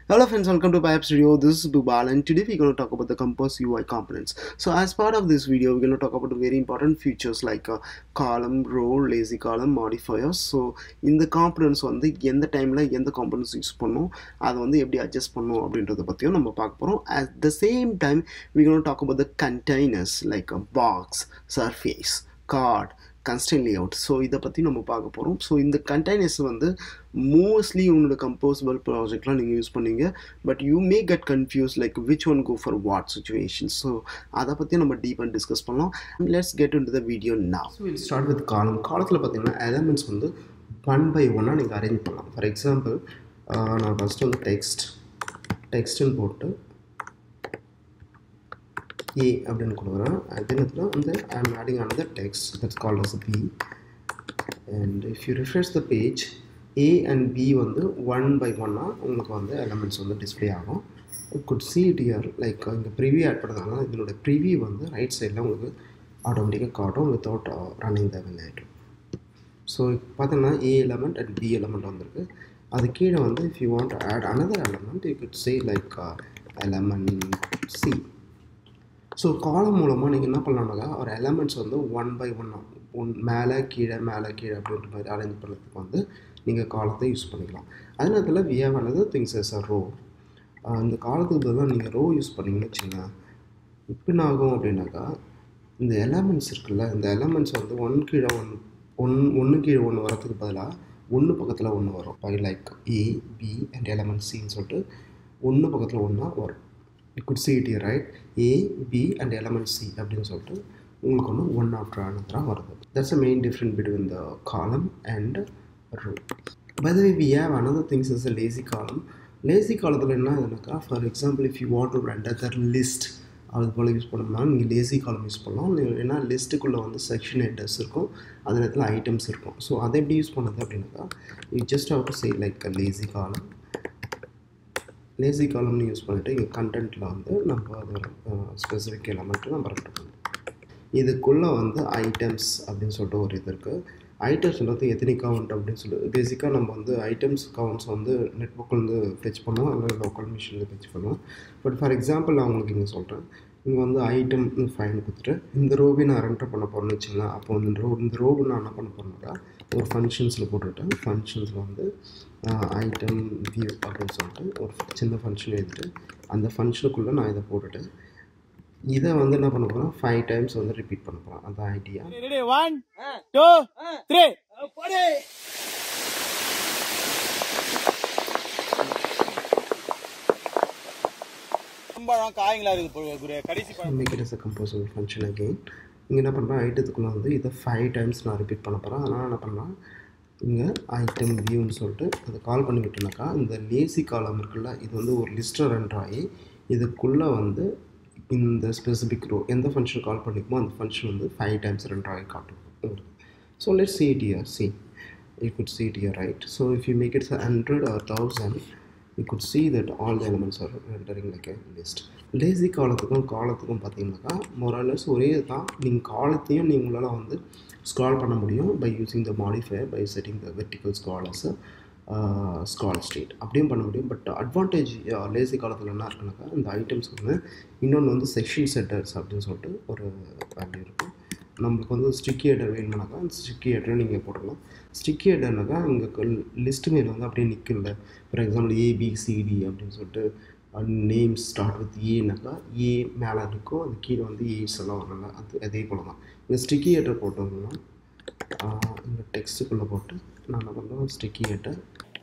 Hello friends, welcome to Pipe Studio. This is Bubal and today we're going to talk about the Compass UI components. So as part of this video, we're going to talk about the very important features like uh, column, row, lazy column, modifiers. So இந்த components வந்து எந்த டைமில் எந்த components use பண்ணணும் அதை வந்து எப்படி adjust பண்ணணும் அப்படின்றத பற்றியும் நம்ம பார்க்க போகிறோம் at the same time we're going to talk about the containers like a box, surface, card, constant layout so இதை பற்றி நம்ம பார்க்க போகிறோம் ஸோ இந்த கண்டெய்னர்ஸ் வந்து மோஸ்ட்லி உங்களோட கம்போசபிள் ப்ராஜெக்ட்லாம் நீங்கள் யூஸ் பண்ணீங்க but you may get confuse like which one go for what situation so அதை பற்றி நம்ம டீப்பாக டிஸ்கஸ் பண்ணலாம் let's get into the video நான் so will start with column காலத்தில் பார்த்தீங்கன்னா எலமெண்ட்ஸ் வந்து ஒன் பை ஒன்னாக நீங்கள் அரேஞ்ச் பண்ணலாம் ஃபார் எக்ஸாம்பிள் நான் ஃபஸ்ட்டு வந்து டெக்ஸ்ட் டெக்ஸ்ட்டுன்னு போட்டு ஏ அப்படின்னு கொடுக்குறேன் அதே நேரத்தில் வந்து I am adding another text that's called as b and if you refresh the page a and b வந்து ஒன் பை ஒன்னாக உங்களுக்கு வந்து எலமெண்ட்ஸ் வந்து டிஸ்ப்ளே ஆகும் could see it here like இங்கே ப்ரிவியூ ஆட் பண்ணுறதுனால இதனோட ப்ரிவியூ வந்து right சைடில் உங்களுக்கு ஆட்டோமேட்டிக்காக காட்டும் வித்தவுட் ரன்னிங் த வெங்காயிட்டும் ஸோ பார்த்தீங்கன்னா A element and B element வந்திருக்கு அது கீழே வந்து if you want add another element you could say like element C so column மூலமாக நீங்கள் என்ன பண்ணலாம்னாக்கா ஒரு எலமெண்ட்ஸ் வந்து ஒன் பை ஒன்னாக ஒன் மேலே கீழே மேலே கீழே அப்படின்ற மாதிரி அரேஞ்ச் பண்ணுறதுக்கு வந்து நீங்கள் காலத்தை யூஸ் பண்ணிக்கலாம் அதே நேரத்தில் we have another things as a row இந்த காலத்துக்கு பதிலாக நீங்கள் ரோ யூஸ் பண்ணிங்கன்னு வச்சுங்க இப்போ என்ன ஆகும் அப்படின்னாக்கா இந்த எலமெண்ட்ஸ் இருக்குல்ல இந்த எலமெண்ட்ஸ் வந்து ஒன் கீழே ஒன் ஒன் ஒன்று கீழே ஒன்று வரதுக்கு பதிலாக ஒன்று பக்கத்தில் ஒன்று வரும் by like A B and element சின்னு சொல்லிட்டு ஒன்று பக்கத்தில் ஒன்றா வரும் you could see it right A B and element C அப்படின்னு சொல்லிட்டு உங்களுக்கு ஒன்று ஒன் ஆஃப்டர் அனதராக வருது that's a main different between the column and row by the way we have another things is a lazy column lazy காலத்தில் என்ன ஆகுதுனாக்கா for example if you want to render the list அது போல் use பண்ணோம்னா நீங்கள் lazy காலம் use பண்ணலாம் ஏன்னா லிஸ்ட்டுக்குள்ளே வந்து செக்ஷன் ஹெட்டர்ஸ் இருக்கும் அதே நேரத்தில் ஐட்டம்ஸ் இருக்கும் ஸோ அதை எப்படி யூஸ் பண்ணுறது அப்படின்னாக்கா you just have to say like lazy column lazy காலம்னு யூஸ் பண்ணிவிட்டு இங்கே கண்டென்ட்டில் வந்து நம்ம அது ஸ்பெசிஃபிக் எலமெண்ட்டு நம்ம ரெஃபர் பண்ணணும் இதுக்குள்ளே வந்து ஐட்டம்ஸ் அப்படின்னு சொல்லிட்டு ஒரு இது இருக்குது ஐட்டம்ஸ் வந்து எத்தனை கவுண்ட் அப்படின்னு சொல்லிட்டு பேசிக்காக நம்ம வந்து ஐட்டம்ஸ் கவுண்ட்ஸ் வந்து நெட்ஒர்க்லேருந்து ஃபெச் பண்ணுவோம் இல்லை லோக்கல் மிஷினில் ஃபெச் பண்ணுவோம் பட் ஃபார் எக்ஸாம்பிள் நான் உங்களுக்கு இங்கே சொல்கிறேன் இங்கே வந்து ஐட்டம் ஃபைன் கொடுத்துட்டு இந்த ரோவை நான் ரெண்டர் பண்ண போகிறேன்னு வச்சுங்களேன் அப்போ இந்த ரோ இந்த ரோவை நான் என்ன பண்ண போகிறேன்னாக்கா ஒரு ஃபங்க்ஷன்ஸில் போட்டுவிட்டேன் ஃபங்க்ஷன்ஸில் வந்து ஐட்டம் வியூ அப்படின்னு சொல்லிட்டு ஒரு சின்ன ஃபங்க்ஷன் எழுதிட்டு அந்த ஃபங்க்ஷனுக்குள்ளே நான் இதை போட்டுட்டு இதை வந்து என்ன பண்ண போகிறேன் ஃபைவ் டைம்ஸ் வந்து ரிப்பீட் பண்ண போகிறேன் அந்த idea ready one two three கும்பழம் காய்ங்களா இருக்கு குரு கடைசி பழம் make it is a composable function again இங்கே என்ன பண்ணுறேன் ஐட்டத்துக்குள்ளே வந்து இதை ஃபைவ் டைம்ஸ் நான் ரிப்பீட் பண்ண போகிறேன் அதனால் என்ன பண்ணலாம் இங்கே ஐட்டம் வியூன்னு சொல்லிட்டு அதை கால் பண்ணி விட்டோம்னாக்கா இந்த லேசி காலம் இருக்குல்ல இது வந்து ஒரு லிஸ்ட்டில் ரன் ஆகி இதுக்குள்ளே வந்து இந்த ஸ்பெசிஃபிக் ரோ எந்த ஃபங்க்ஷன் கால் பண்ணிக்குமோ அந்த ஃபங்க்ஷன் வந்து ஃபைவ் டைம்ஸ் ரன் ஆகி காட்டும் உங்களுக்கு so let see it here see you could see it here right so if you make it a hundred or thousand you could see that all the elements are rendering like a list lazy காலத்துக்கும் காலத்துக்கும் பார்த்தீங்கன்னாக்கா Morales ஒரே தான் நீங்கள் காலத்தையும் நீங்கள் உங்களால் வந்து ஸ்க்ரால் பண்ண முடியும் by using the modifier by setting the vertical scroll as scroll state அப்படியும் பண்ண முடியும் பட் அட்வான்டேஜ் லேசி காலத்தில் என்ன இருக்குனாக்கா இந்த ஐட்டம்ஸ் வந்து இன்னொன்று வந்து செக்ஷன் செட்டர்ஸ் அப்படின்னு சொல்லிட்டு ஒரு வேல்யூ இருக்கும் நம்மளுக்கு வந்து ஸ்டிக்கி ஹெட்டர் வேணும்னாக்கா அந்த ஸ்டிக்கி ஹெட்டரை நீங்கள் போட்டுக்கலாம் ஸ்டிக்கி ஹெட்டர்னாக்கா இங்கே லிஸ்ட்டு மேலே வந்து அப்படியே நிற்கல ஃபார் எக்ஸாம்பிள் ஏபிசிடி அப்படின்னு சொல்லிட்டு நேம் ஸ்டார்ட் வித் ஏனாக்கா ஏ மேலே இருக்கும் அது கீழே வந்து ஏஸ் எல்லாம் வரல அது அதே போல் தான் இந்த ஸ்டிக்கி ஹெட்டர் போட்டோம்னா இந்த டெக்ஸ்ட்டுக்குள்ளே போட்டு நான் என்ன பண்ணுறேன் ஸ்டிக்கி ஹெட்டர்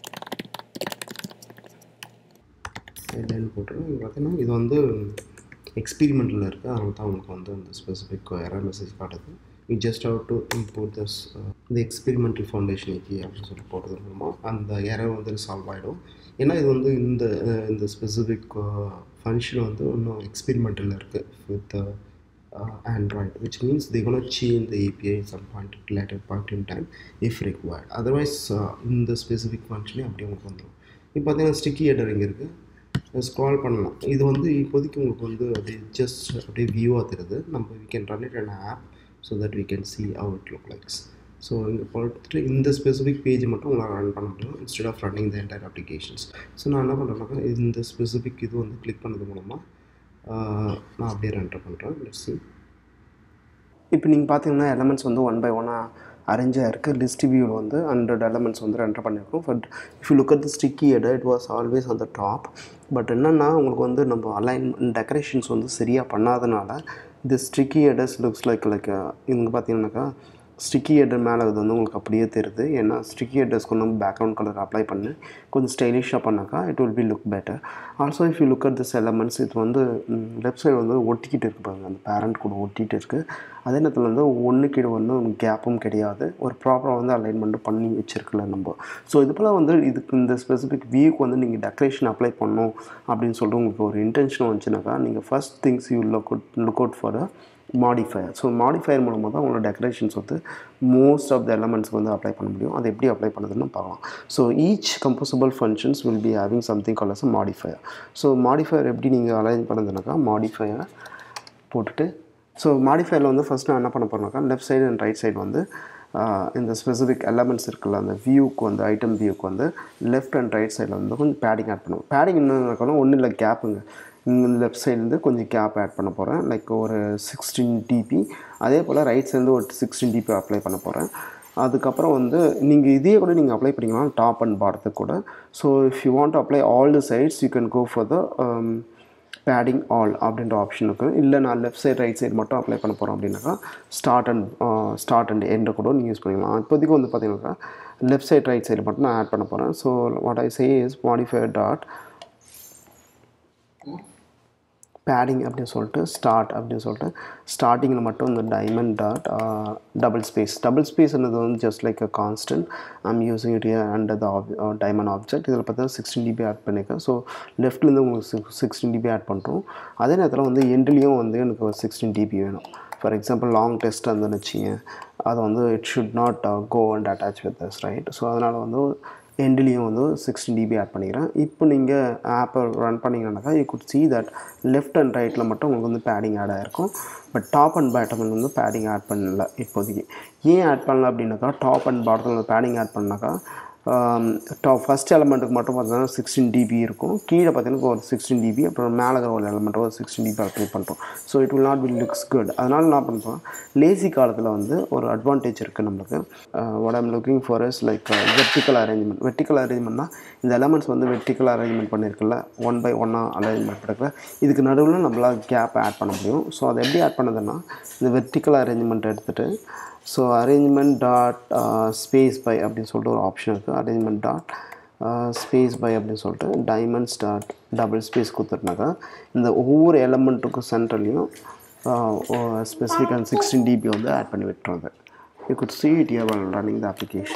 ஹெட்லைன் போட்டுருவேன் இங்கே பார்த்தீங்கன்னா இது வந்து எக்ஸ்பீரிமெண்ட்டில் இருக்குது அதனால தான் உங்களுக்கு வந்து அந்த ஸ்பெசிஃபிக் எரர் மெசேஜ் காட்டுது you just have to import this இந்த எக்ஸ்பெரிமெண்டல் ஃபவுண்டேஷன் இக்கி அப்படின்னு சொல்லி போட்டது மூலமாக அந்த எரர் வந்து சால்வ் ஆகிடும் ஏன்னா இது வந்து இந்த இந்த ஸ்பெசிஃபிக் ஃபங்க்ஷன் வந்து இன்னும் எக்ஸ்பெரிமெண்டல் இருக்குது with Android which means they can change the API some point later point in time if required otherwise இந்த ஸ்பெசிஃபிக் ஃபங்க்ஷனே அப்படியே உங்களுக்கு வந்துடும் இப்போ பார்த்தீங்கன்னா ஸ்டிக்கி ஹெட்டர் இங்கே இருக்குது ஸ்க்ரால் பண்ணலாம் இது வந்து இப்போதைக்கு உங்களுக்கு வந்து அப்படியே ஜஸ்ட் அப்படியே வியூவாக தெரியுது நம்ம we can run it on app so that we can see how it look likes so இங்கே போட்டுட்டு இந்த ஸ்பெசிஃபிக் பேஜ் மட்டும் உங்களால் ரன் பண்ண முடியும் instead of running the entire applications so நான் என்ன பண்ணுறேன்னாக்கா இந்த ஸ்பெசிஃபிக் இது வந்து கிளிக் பண்ணது மூலமாக நான் அப்படியே ரெண்டர் பண்ணுறேன் லெட்ஸ் see இப்போ நீங்கள் பார்த்தீங்கன்னா எலமெண்ட்ஸ் வந்து ஒன் பை ஒன்னாக அரேஞ்சாக இருக்குது லிஸ்ட் வியூவில் வந்து ஹண்ட்ரட் எலமெண்ட்ஸ் வந்து ரெண்டர் பண்ணியிருக்கோம் but if you look at the sticky header it was always on the top but என்னென்னா உங்களுக்கு வந்து நம்ம அலைன் டெக்கரேஷன்ஸ் வந்து சரியாக பண்ணாதனால இந்த sticky headers looks like like இங்கே பார்த்தீங்கன்னாக்கா ஸ்டிக்கி ஹெட்டர் மேலே இது வந்து உங்களுக்கு அப்படியே தெரியுது ஏன்னா ஸ்டிக்கி ஹெட்டர்ஸ்க்கு வந்து பேக்ரவுண்ட் கலர் அப்ளை பண்ணி கொஞ்சம் ஸ்டைலிஷாக பண்ணாக்கா it will be look better also if you look at this elements இது வந்து லெஃப்ட் சைடு வந்து ஒட்டிக்கிட்டு இருக்கு பாருங்க அந்த பேரண்ட் கூட ஒட்டிகிட்டு இருக்குது அதே நேரத்தில் வந்து ஒன்று கீழே வந்து கேப்பும் கிடையாது ஒரு ப்ராப்பராக வந்து அலைன்மெண்ட் பண்ணி வச்சிருக்கல நம்ம ஸோ இது போல் வந்து இதுக்கு இந்த ஸ்பெசிஃபிக் வியூக்கு வந்து நீங்கள் டெக்கரேஷன் அப்ளை பண்ணணும் அப்படின்னு சொல்லிட்டு உங்களுக்கு ஒரு இன்டென்ஷன் வந்துச்சுனாக்கா நீங்கள் first things you look out look out for a modifier so modifier மூலமாக தான் உங்களோட டெக்கரேஷன்ஸ் வந்து மோஸ்ட் ஆஃப் த எலமெண்ட்ஸ்க்கு வந்து அப்ளை பண்ண முடியும் அது எப்படி அப்ளை பண்ணுறதுன்னு பார்க்கலாம் so each composable functions will be having something call as modifier so modifier எப்படி நீங்கள் அலைன் பண்ணுறதுனாக்கா மாடிஃபயர் போட்டுட்டு ஸோ மாடிஃபயரில் வந்து ஃபஸ்ட் நான் என்ன பண்ண போகிறேன்னாக்கா left side and right side வந்து ஆஹ், இந்த ஸ்பெசிஃபிக் எலமெண்ட்ஸ் இருக்குல்ல அந்த வியூக்கு வந்து ஐட்டம் வியூக்கு வந்து லெஃப்ட் அண்ட் ரைட் சைடில் வந்து கொஞ்சம் பேடிங் ஆட் பண்ணுவோம் பேடிங் என்னன்னாக்கா ஒன்றும் இல்லை கேப்புங்க இங்கே லெஃப்ட் சைட்லேருந்து கொஞ்சம் கேப் ஆட் பண்ண போகிறேன் லைக் ஒரு சிக்ஸ்டீன் டிபி அதே போல் ரைட் சைட்லேருந்து ஒரு சிக்ஸ்டீன் டிபி அப்ளை பண்ண போகிறேன் அதுக்கப்புறம் வந்து நீங்கள் இதே கூட நீங்கள் அப்ளை பண்ணிக்கலாம் டாப் அண்ட் பாட்டத்துக்கு கூட so if you want apply all the sides you can go for the padding all அப்படின்ற ஆப்ஷன் இருக்குது இல்லை நான் லெஃப்ட் சைடு ரைட் சைடு மட்டும் அப்ளை பண்ண போகிறோம் அப்படின்னாக்கா ஸ்டார்ட் அண்ட் ஸ்டார்ட் அண்ட் எண்டை கூட நீங்கள் யூஸ் பண்ணிக்கலாம் இப்போதைக்கு வந்து பார்த்தீங்கன்னாக்கா லெஃப்ட் சைடு ரைட் சைடு மட்டும் நான் ஆட் பண்ண போகிறேன் so what I say is modify dot padding அப்படின்னு சொல்லிட்டு ஸ்டார்ட் அப்படின்னு சொல்லிட்டு ஸ்டார்டிங்கில் மட்டும் இந்த dimens dot double space double ஸ்பேஸ்ன்றது வந்து just like a constant I'm using it under the dimens object இதில் பார்த்தா சிக்ஸ்டீன் டிபி ஆட் பண்ணியிருக்கேன் ஸோ லெஃப்ட்லேருந்து உங்களுக்கு சிக்ஸ் சிக்ஸ்டீன் டிபி ஆட் பண்ணுறோம் அதே நேரத்தில் வந்து எண்ட்லேயும் வந்து எனக்கு ஒரு சிக்ஸ்டீன் டிபி வேணும் ஃபார் எக்ஸாம்பிள் லாங் டெஸ்ட் இருந்துன்னு வச்சிங்க அது வந்து it should not go and attach with this right so அதனால் வந்து எண்ட்லேயும் வந்து சிக்ஸ்டீன் டிபி ஆட் பண்ணிக்கிறேன் இப்போ நீங்கள் ஆப்பை ரன் பண்ணிங்கன்னாக்கா you could see that left and ரைட்டில் மட்டும் உங்களுக்கு வந்து பேடிங் ஆட் ஆகிருக்கும் பட் டாப் அண்ட் பாட்டம் வந்து பேடிங் ஆட் பண்ணல இப்போதைக்கு ஏன் ஆட் பண்ணல அப்படின்னாக்கா டாப் அண்ட் பாட்டத்தில் பேடிங் ஆட் பண்ணாக்கா டாப் ஃபஸ்ட் எலமெண்ட்டுக்கு மட்டும் பார்த்தீங்கன்னா சிக்ஸ்டீன் டிபி இருக்கும் கீழே பார்த்தீங்கன்னா ஒரு சிக்ஸ்டீன் டிபி அப்புறம் மேலே இருக்கிற ஒரு எலமெண்ட் ஒரு சிக்ஸ்டீன் டிபி அப்ளை பண்ணுறோம் so it will not be looks good அதனால் என்ன பண்ணுறோம் லேசி காலத்தில் வந்து ஒரு அட்வான்டேஜ் இருக்குது நம்மளுக்கு what I'm looking for is like vertical arrangement vertical அரேஞ்ச்மெண்ட்னா இந்த எலமெண்ட்ஸ் வந்து வெர்டிக்கல் அரேஞ்ச்மெண்ட் பண்ணியிருக்குல்ல ஒன் பை ஒன்னாக அரேஞ்ச்மெண்ட் பண்ணிருக்கல இதுக்கு நடுவில் நம்மளால் கேப் ஆட் பண்ண முடியும் ஸோ அதை எப்படி ஆட் பண்ணதுன்னா இந்த வெர்டிக்கல் அரேஞ்ச்மெண்ட் எடுத்துகிட்டு so arrangement dot space by அப்படின்னு சொல்லிட்டு ஒரு ஆப்ஷன் இருக்குது அரேஞ்ச்மெண்ட் டாட் ஸ்பேஸ் பை அப்படின்னு சொல்லிட்டு டைமண்ட்ஸ் டாட் டபுள் ஸ்பேஸ் கொடுத்துட்டுனாக்கா இந்த ஒவ்வொரு எலமெண்ட்டுக்கும் சென்டர்லையும் ஸ்பெசிஃபிக் அண்ட் சிக்ஸ்டீன் டிபி வந்து ஆட் பண்ணி விட்டுறது you could see it here while running the application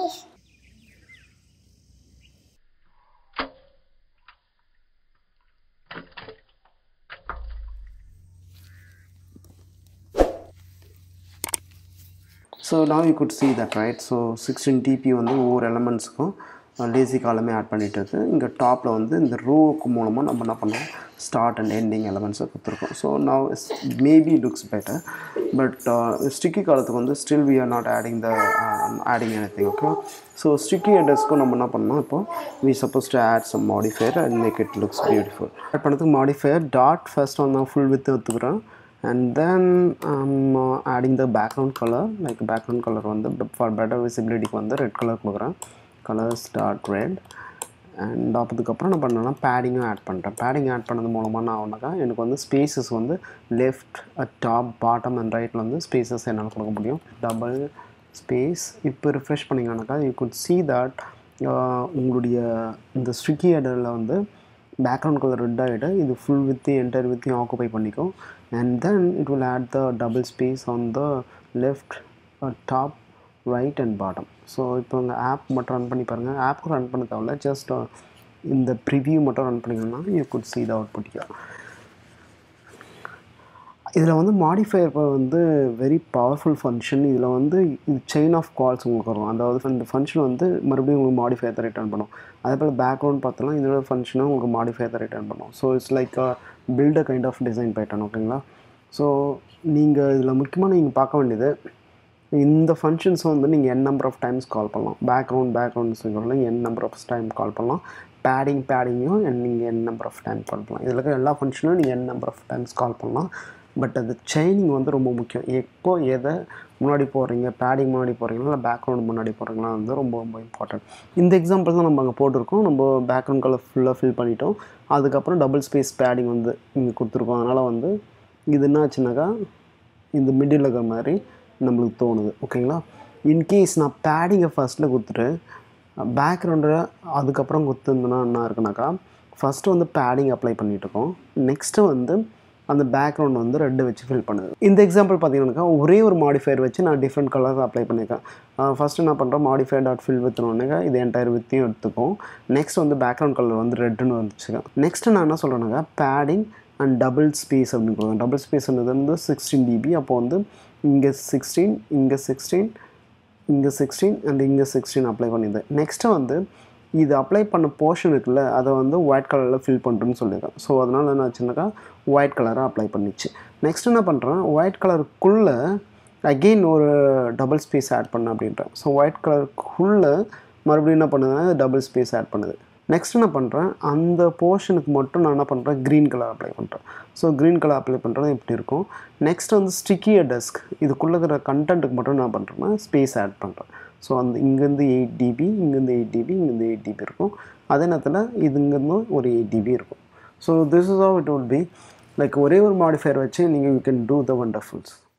so now you could see that right so sixteen DP வந்து ஒவ்வொரு எலமெண்ட்ஸுக்கும் லேசி காலமே ஆட் பண்ணிட்டு இருக்கு இங்கே டாப்பில் வந்து இந்த ரோவுக்கு மூலமாக நம்ம என்ன பண்ணோம் ஸ்டார்ட் அண்ட் எண்டிங் எலமெண்ட்ஸை கொடுத்துருக்கோம் so now maybe looks better but sticky காலத்துக்கு வந்து still we are not adding the adding anything okay so sticky ஹெட்டர்ஸ்க்கும் நம்ம என்ன பண்ணோம் இப்போ we supposed to add some modifier and make it looks beautiful add பண்ணதுக்கு modifier டாட் ஃபர்ஸ்ட் வந்து நான் ஃபுல் வித் எடுத்துக்கிறேன் and then I'm uh, adding the background color like background color வந்து for better visibility வந்து red colour கொடுக்குறேன் colour start red and அதுக்கப்புறம் நான் பண்ணேன்னா பேடிங்கும் ஆட் பண்ணிட்டேன் பேடிங் ஆட் பண்ணது மூலமாக நான் ஆகுனாக்கா எனக்கு வந்து ஸ்பேசஸ் வந்து லெஃப்ட் டாப் பாட்டம் அண்ட் ரைட்டில் வந்து ஸ்பேசஸ் என்னால் கொடுக்க முடியும் டபுள் ஸ்பேஸ் இப்போ ரிஃப்ரெஷ் பண்ணிங்கனாக்கா you could see that uh, உங்களுடைய இந்த ஸ்ட்ரிக்கி ஹெடரில் வந்து பேக்ரவுண்ட் கலர் ரெட் ஆகிட்டு இது ஃபுல் வித் என்டையர் வித்தையும் ஆக்குபை பண்ணிக்கும் and then it will add the double space on the left uh, top right and bottom so இப்போ உங்கள் ஆப் மட்டும் ரன் பண்ணி பாருங்கள் ஆப்புக்கு ரன் பண்ண தேவையில்ல ஜஸ்ட் இந்த ப்ரிவ்யூ மட்டும் ரன் பண்ணிங்கன்னா you could see the output here இதில் வந்து மாடிஃபையர் வந்து வெரி பவர்ஃபுல் ஃபங்க்ஷன் இதில் வந்து இது செயின் ஆஃப் கால்ஸ் உங்களுக்கு வரும் அதாவது இந்த ஃபங்க்ஷன் வந்து மறுபடியும் உங்களுக்கு மாடிஃபையர் தான் ரிட்டர்ன் பண்ணும் அதே போல் பேக்ரவுண்ட் பார்த்தோம்னா இதோட ஃபங்க்ஷனும் உங்களுக்கு மாடிஃபையர் தான் ரிட்டர்ன் பண்ணும் so it's like build a kind of design pattern ஓகேங்களா ஸோ நீங்கள் இதில் முக்கியமாக நீங்கள் பார்க்க வேண்டியது இந்த ஃபங்க்ஷன்ஸ் வந்து நீங்கள் N number of times call பண்ணலாம் பேக்ரவுண்ட் பேக்ரவுண்ட் சொல்லலாம் N number of time call பண்ணலாம் பேடிங் பேடிங்கும் நீங்கள் N number of time call பண்ணலாம் இதில் இருக்கிற எல்லா ஃபங்க்ஷனும் நீங்கள் N number of times call பண்ணலாம் பட் அது செயினிங் வந்து ரொம்ப முக்கியம் எப்போ எதை முன்னாடி போகிறீங்க பேடிங் முன்னாடி போகிறீங்களா இல்லை பேக்ரவுண்ட் முன்னாடி போகிறீங்களா வந்து ரொம்ப ரொம்ப இம்பார்ட்டன்ட் இந்த எக்ஸாம்பிள் தான் நம்ம அங்கே போட்டிருக்கோம் நம்ம பேக்ரவுண்ட் கலர் ஃபுல்லாக ஃபில் பண்ணிட்டோம் அதுக்கப்புறம் டபுள் ஸ்பேஸ் பேடிங் வந்து இங்கே கொடுத்துருக்கோம் அதனால் வந்து இது என்ன ஆச்சுனாக்கா இந்த மிடில் இருக்கிற மாதிரி நம்மளுக்கு தோணுது ஓகேங்களா இன்கேஸ் நான் பேடிங்கை ஃபஸ்ட்டில் கொடுத்துட்டு பேக்ரவுண்டில் அதுக்கப்புறம் கொடுத்துருந்தேன்னா என்ன இருக்குனாக்கா ஃபஸ்ட்டு வந்து பேடிங் அப்ளை பண்ணிகிட்ருக்கோம் நெக்ஸ்ட்டு வந்து அந்த பேக்ரவுண்ட் வந்து ரெட்டு வச்சு ஃபில் பண்ணுது இந்த எக்ஸாம்பிள் பார்த்தீங்கன்னாக்கா ஒரே ஒரு மாடிஃபயர் வச்சு நான் டிஃப்ரெண்ட் கலர்ஸ் அப்ளை பண்ணியிருக்கேன் ஃபஸ்ட்டு என்ன பண்ணுறேன் மாடிஃபயர் டாட் ஃபில் வித்துனோடனே இது என்டையர் வித்தையும் எடுத்துக்கும் நெக்ஸ்ட் வந்து பேக்ரவுண்ட் கலர் வந்து ரெட்டுன்னு வந்துச்சுக்கேன் நெக்ஸ்ட்டு நான் என்ன சொல்கிறேன்னாக்கா பேடிங் அண்ட் டபுள் ஸ்பேஸ் அப்படின்னு கொடுக்குறேன் டபுள் ஸ்பேஸ்ன்றது வந்து சிக்ஸ்டீன் டிபி அப்போ வந்து இங்கே சிக்ஸ்டீன் இங்கே சிக்ஸ்டீன் இங்கே சிக்ஸ்டீன் அண்ட் இங்கே சிக்ஸ்டீன் அப்ளை பண்ணியிருந்தேன் நெக்ஸ்ட்டு வந்து இது அப்ளை பண்ண போர்ஷன் இருக்குல்ல அதை வந்து ஒயிட் கலரில் ஃபில் பண்ணுறேன்னு சொல்லியிருக்கேன் ஸோ அதனால் என்ன ஆச்சுனாக்கா ஒயிட் கலராக அப்ளை பண்ணிச்சு நெக்ஸ்ட் என்ன பண்ணுறேன் ஒயிட் கலருக்குள்ளே அகெயின் ஒரு டபுள் ஸ்பேஸ் ஆட் பண்ண அப்படின்றேன் ஸோ ஒயிட் கலருக்குள்ளே மறுபடியும் என்ன பண்ணுதுன்னா டபுள் ஸ்பேஸ் ஆட் பண்ணுது நெக்ஸ்ட் என்ன பண்ணுறேன் அந்த போர்ஷனுக்கு மட்டும் நான் என்ன பண்ணுறேன் க்ரீன் கலர் அப்ளை பண்ணுறேன் ஸோ க்ரீன் கலர் அப்ளை பண்ணுறது இப்படி இருக்கும் நெக்ஸ்ட் வந்து ஸ்டிக்கிய டெஸ்க் இதுக்குள்ளே இருக்கிற கண்டென்ட்டுக்கு மட்டும் என்ன பண்ணுறேன்னா ஸ்பேஸ் ஆட் பண்ணுறேன் ஸோ அந்த இங்கேருந்து எயிட் டிபி இங்கேருந்து எயிட் டிபி இங்கேருந்து எயிட் டிபி இருக்கும் அதே நேரத்தில் இது இங்கேருந்து ஒரு எயிட் டிபி இருக்கும் so this is how it will be like ஒரே ஒரு மாடிஃபயர் வச்சு நீங்கள் யூ கேன் டூ த வண்டர்ஃபுல்ஸ்